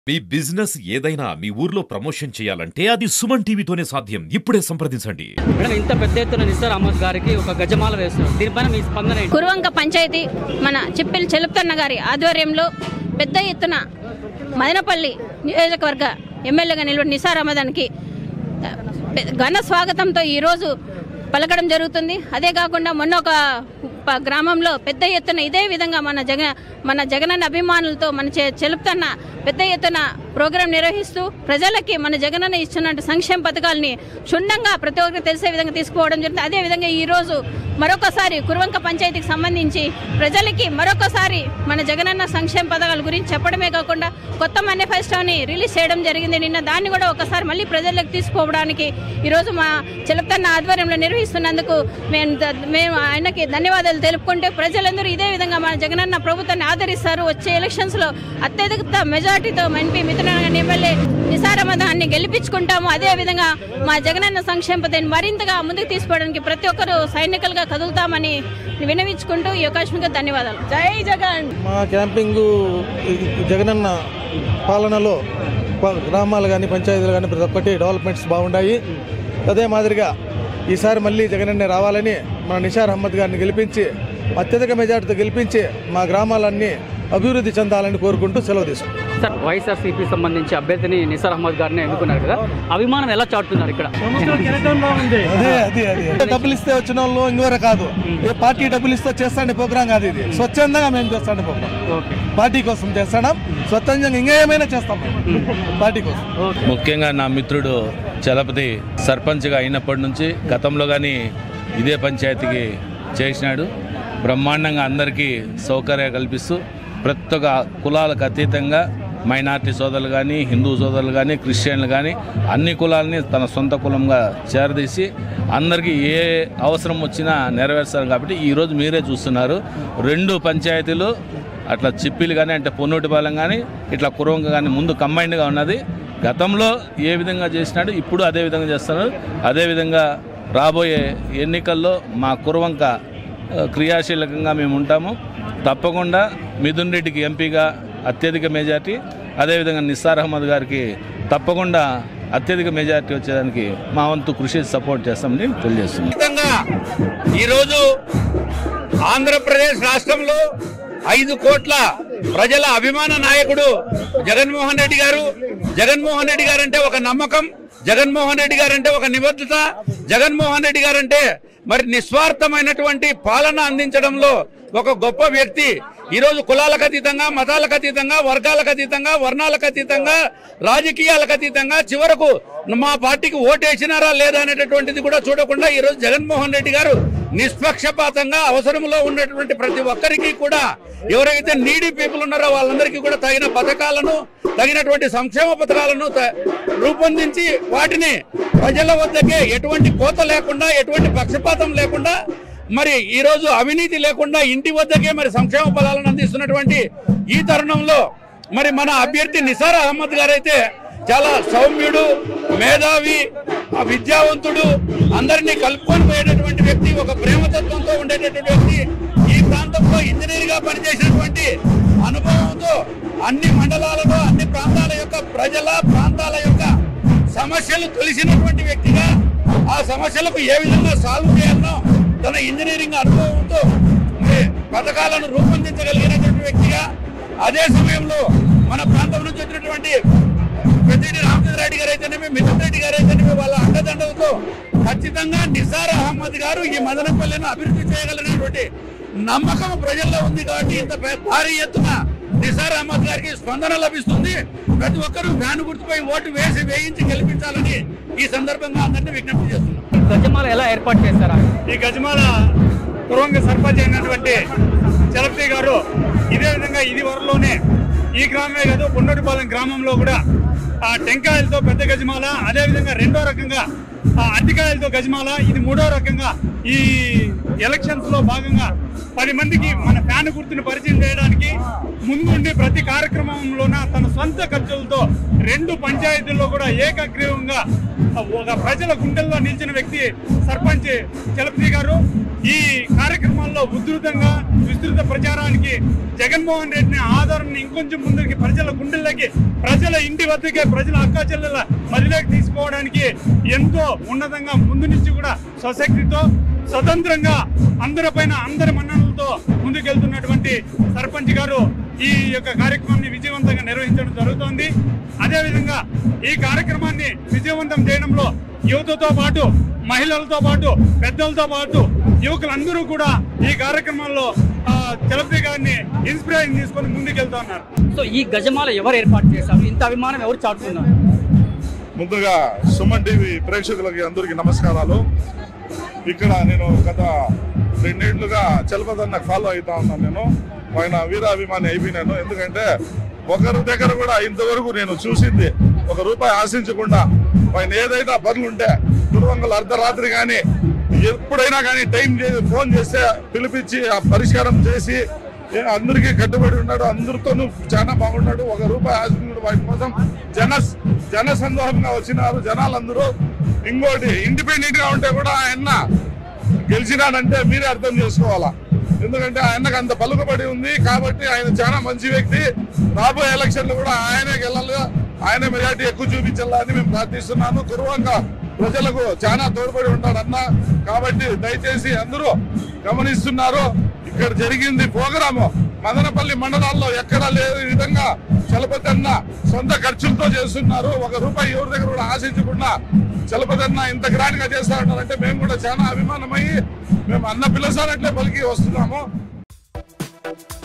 మీ business ఏదైనా మీ ఊర్లో promotion చేయాలంటే అది సుమన్ టీవీతోనే సాధ్యం ఇప్పుడే సంప్రదించండి మేడం ఇంత పెద్ద ఎత్తున నిసార్ అహ్మద్ గారికి ఒక గజమాల వేస్తున్నారు దీనిపైన మీ స్పందన ఏంటి? కురువంక పంచాయతీ మన చిప్పిల్ చెలుపుతన్న గారి ఆధ్వర్యంలో పెద్ద ఎత్తున మదనపల్లి నియోజకవర్గ ఎమ్మెల్యేగా నిలబడి నిసార్ అహ్మదానికి ఘన స్వాగతంతో ఈరోజు పలకడం జరుగుతుంది అదే కాకుండా మొన్న ఒక ప- గ్రామంలో పెద్ద ఎత్తున ఇదే విధంగా మన జగ మన జగనన్న అభిమానులతో మన చె- చెలుపుతన్న పెద్ద ఎత్తున ప్రోగ్రాం నిర్వహిస్తూ ప్రజలకి మన జగనన్న ఇస్తున్న సంక్షేమ పథకాలని క్షుణ్ణంగా ప్రతి ఒక్కరికి తెలిసే విధంగా తీసుకుపోవడం జరుగుతుంది అదే విధంగా ఈ రోజు మరొకసారి కురువంక పంచాయతీకి సంబంధించి ప్రజలకి మరొకసారి మన జగనన్న సంక్షేమ పథకాల గురించి చెప్పడమే కాకుండా కొత్త మేనిఫెస్టోని రిలీజ్ చేయడం జరిగింది నిన్న దాన్ని కూడా ఒకసారి మళ్ళీ ప్రజలకు తీసుకుపోవడానికి ఈరోజు మా చెలుపుతన్న ఆధ్వర్యంలో నిర్వహిస్తున్నందుకు మేము ద- మేము ఆయనకి ధన్యవాదాలు తెలుపుకుంటే ప్రజలందరూ ఇదే విధంగా మన జగనన్న ప్రభుత్వాన్ని ఆదరిస్తారు వచ్చే ఎలక్షన్స్ లో అత్యధిక మెజార్టీతో ఎంపీ మిత్రులను ఎమ్మెల్యే నిసారమదాన్ని గెలిపించుకుంటాము అదే విధంగా మా జగనన్న సంక్షేమ పథకాన్ని మరింతగా ముందుకు తీసుకోవడానికి ప్రతి ఒక్కరూ సైనికులుగా కదులుతామని వినవించుకుంటూ ఈ అవకాశంగా ధన్యవాదాలు జై జగన్ మా క్యాంపింగ్ జగనన్న పాలనలో ప- గ్రామాలు కానీ పంచాయతీలు కానీ ప్రతి ఒక్కటి డెవలప్మెంట్స్ బాగున్నాయి అదే మాదిరిగా ఈసారి మళ్ళీ జగనన్నే రావాలని మన నిషార్ అహ్మద్ గారిని గెలిపించి అత్యధిక మెజార్టీతో గెలిపించి మా గ్రామాలన్నీ అభివృద్ధి చెందాలని కోరుకుంటూ సెలవు తీసుకుంటాం సార్ వైఎస్ఆర్సీపీ సంబంధించి అభ్యర్థిని నిసార్ అహ్మద్ గారిని ఎన్నుకున్నారు కదా అభిమానం ఎలా చాటుతున్నారు ఇక్కడ అదే అదే అదే డబ్బులు ఇస్తే వచ్చిన వాళ్ళు ఇంకోరే కాదు ఏ పార్టీ డబ్బులు ఇస్తే చేస్తాండి ప్రోగ్రాం కాదు ఇది స్వచ్ఛందంగా మేము చేస్తాండి ప్రోగ్రాం ఓకే పార్టీ కోసం చేస్తాం స్వచ్ఛందంగా ఇంకా ఏమైనా చేస్తాం మేము పార్టీ కోసం ముఖ్యంగా నా మిత్రుడు చలపతి సర్పంచ్గా అయినప్పటి నుంచి గతంలో కానీ ఇదే పంచాయతీకి చేసినాడు బ్రహ్మాండంగా అందరికీ సౌకర్యం కల్పిస్తూ ప్రతి ఒక్క కులాలకు అతీతంగా మైనార్టీ సోదరులు కానీ హిందూ సోదరులు కానీ క్రిస్టియన్లు కానీ అన్ని కులాలని తన సొంత కులంగా చేరదీసి అందరికీ ఏ అవసరం వచ్చినా నెరవేర్స్తారు కాబట్టి ఈరోజు మీరే చూస్తున్నారు రెండు పంచాయతీలు అట్లా చిప్పిలు కానీ అంటే పొన్నూటిపాలెం కానీ ఇట్లా కురవంక కానీ ముందు కంబైన్డ్గా ఉన్నది గతంలో ఏ విధంగా చేసినాడు ఇప్పుడు అదే విధంగా చేస్తున్నారు అదేవిధంగా రాబోయే ఎన్నికల్లో మా కురవంక ఆ, క్రియాశీలకంగా మేము ఉంటాము తప్పకుండా మిథున్ రెడ్డికి ఎంపీగా అత్యధిక మెజార్టీ అదేవిధంగా నిస్సార్ అహ్మద్ గారికి తప్పకుండా అత్యధిక మెజార్టీ వచ్చేదానికి మా వంతు కృషి సపోర్ట్ చేస్తామని తెలియజేస్తున్నాం ఖచ్చితంగా ఈరోజు ఆంధ్రప్రదేశ్ రాష్ట్రంలో ఐదు కోట్ల ప్రజల అభిమాన నాయకుడు జగన్మోహన్ రెడ్డి గారు జగన్మోహన్ రెడ్డి గారు అంటే ఒక నమ్మకం జగన్మోహన్ రెడ్డి గారు అంటే ఒక నిబద్ధత జగన్మోహన్ రెడ్డి గారు అంటే మరి నిస్వార్థమైనటువంటి పాలన అందించడంలో ఒక గొప్ప వ్యక్తి ఈరోజు కులాలకు అతీతంగా మతాలకు అతీతంగా వర్గాలకు అతీతంగా వర్ణాలకు అతీతంగా రాజకీయాలకు అతీతంగా చివరకు మా పార్టీకి ఓటేసినారా లేదా అనేటటువంటిది కూడా చూడకుండా ఈరోజు జగన్మోహన్ రెడ్డి గారు నిష్పక్షపాతంగా అవసరంలో ఉన్నటువంటి ప్రతి ఒక్కరికి కూడా ఎవరైతే నీడీ పీపుల్ ఉన్నారో వాళ్ళందరికీ కూడా తగిన పథకాలను తగినటువంటి సంక్షేమ పథకాలను త- రూపొందించి వాటిని ప్రజల వద్దకే ఎటువంటి కోత లేకుండా ఎటువంటి పక్షపాతం లేకుండా మరి ఈ రోజు అవినీతి లేకుండా ఇంటి వద్దకే మరి సంక్షేమ ఫలాలను అందిస్తున్నటువంటి ఈ తరుణంలో మరి మన అభ్యర్థి నిసార్ అహ్మద్ గారైతే చాలా సౌమ్యుడు మేధావి ఆ విద్యావంతుడు అందరినీ కలుపుకొని పోయేటటువంటి వ్యక్తి ఒక ప్రేమతత్వంతో ఉండేటటువంటి వ్యక్తి ఈ ప్రాంతంలో ఇంజనీర్ గా పనిచేసినటువంటి అనుభవంతో అన్ని మండలాలలో అన్ని ప్రాంతాల యొక్క ప్రజల ప్రాంతాల యొక్క సమస్యలు తెలిసినటువంటి వ్యక్తిగా ఆ సమస్యలకు ఏ విధంగా సాల్వ్ చేయాలనో తన ఇంజనీరింగ్ అనుభవంతో మరి పథకాలను రూపొందించగలిగినటువంటి వ్యక్తిగా అదే సమయంలో మన ప్రాంతం నుంచి వచ్చినటువంటి పెద్దిరెడ్డి రామచంద్రారెడ్డి గారు అయితేనేమి మిథున్ రెడ్డి గారు అయితేనేమి వాళ్ళ అండదండలతో ఖచ్చితంగా నిసార్ అహ్మద్ గారు ఈ మదనపల్లిని అభివృద్ధి చేయగలిగినటువంటి నమ్మకం ప్రజల్లో ఉంది కాబట్టి ఇంత పె- భారీ ఎత్తున నిసార్ అహ్మద్ గారికి స్పందన లభిస్తుంది ప్రతి ఒక్కరూ ఫ్యాన్ గుర్తుపై ఓటు వేసి వేయించి గెలిపించాలని ఈ సందర్భంగా అందరినీ విజ్ఞప్తి చేస్తున్నాం గజమాల ఎలా ఏర్పాటు చేస్తారా ఈ గజమాల పూర్వంగా సర్పంచ్ అయినటువంటి చలపతి గారు ఇదే విధంగా ఇది వరలోనే ఈ గ్రామమే కాదు పొన్నటిపాలెం గ్రామంలో కూడా ఆ టెంకాయలతో పెద్ద గజమాల అదే విధంగా రెండో రకంగా ఆ అరటికాయలతో గజమాల ఇది మూడో రకంగా ఈ ఎలక్షన్స్ లో భాగంగా పది మందికి మన ఫ్యాన్ గుర్తుని పరిచయం చేయడానికి ముందుండి ప్రతి కార్యక్రమంలోన తన సొంత ఖర్చులతో రెండు పంచాయతీల్లో కూడా ఏకగ్రీవంగా ఒక ప్రజల గుండెల్లో నిలిచిన వ్యక్తి సర్పంచ్ చలపతి గారు ఈ కార్యక్రమాల్లో ఉధృతంగా విస్తృత ప్రచారానికి జగన్మోహన్ రెడ్డిని ఆదరణ ఇంకొంచెం ముందుకి ప్రజల గుండెల్లోకి ప్రజల ఇంటి వద్దకే ప్రజల అక్క చెల్లెల మదిలోకి తీసుకోవడానికి ఎంతో ఉన్నతంగా ముందు నుంచి కూడా స్వశక్తితో స్వతంత్రంగా అందరిపైన అందరి మన్ననలతో ముందుకెళ్తున్నటువంటి సర్పంచ్ గారు ఈ యొక్క కార్యక్రమాన్ని విజయవంతంగా నిర్వహించడం జరుగుతోంది అదేవిధంగా ఈ కార్యక్రమాన్ని విజయవంతం చేయడంలో యువతతో పాటు మహిళలతో పాటు పెద్దలతో పాటు యువకులందరూ కూడా ఈ కార్యక్రమంలో ఆ, చలపతి గారిని ఇన్స్పిరేషన్ తీసుకొని ముందుకెళ్తా ఉన్నారు సో ఈ గజమాల ఎవరు ఏర్పాటు చేశారు ఇంత అభిమానం ఎవరు చాటుతున్నారు ముందుగా సుమన్ టీవీ ప్రేక్షకులకి అందరికీ నమస్కారాలు ఇక్కడ నేను గత రెండేళ్లుగా చలపదన్న ఫాలో అవుతా ఉన్నాను నేను ఆయన వీరాభిమాని అయిపోయినాను ఎందుకంటే ఒకరి దగ్గర కూడా ఇంతవరకు నేను చూసింది ఒక రూపాయి ఆశించకుండా ఆయన ఏదైనా పనులు ఉంటే గురువంగలు అర్ధరాత్రి కానీ ఎప్పుడైనా కానీ టైం చేసి ఫోన్ చేస్తే పిలిపించి ఆ పరిష్కారం చేసి ఏ అందరికీ కట్టుబడి ఉన్నాడు అందరితోనూ చాలా బాగున్నాడు ఒక రూపాయి ఆశించాడు వాటి కోసం జన జన సందోహంగా వచ్చినారు జనాలందరూ ఇంకోటి ఇండిపెండెంట్ గా ఉంటే కూడా ఆయన గెలిచినాడంటే మీరే అర్థం చేసుకోవాలా ఎందుకంటే ఆయనకు అంత పలుకుబడి ఉంది కాబట్టి ఆయన చాలా మంచి వ్యక్తి రాబోయే ఎలక్షన్లు కూడా ఆయనే గెలాలి ఆయన మెజార్టీ ఎక్కువ చూపించాలని మేము ప్రార్థిస్తున్నాను కురువంగా ప్రజలకు చాలా తోడ్పడి ఉంటాడన్న కాబట్టి దయచేసి అందరూ గమనిస్తున్నారు ఇక్కడ జరిగింది ప్రోగ్రాము మదనపల్లి మండలాల్లో ఎక్కడా లేని విధంగా చలపతన్న సొంత ఖర్చులతో చేస్తున్నారు ఒక రూపాయి ఎవరి దగ్గర కూడా ఆశించకుండా చలపతన్న ఇంత గ్రాండ్ గా చేస్తా ఉన్నారంటే మేము కూడా చాలా అభిమానమయ్యి మేము అన్న పిల్లసానట్లే పలికి వస్తున్నాము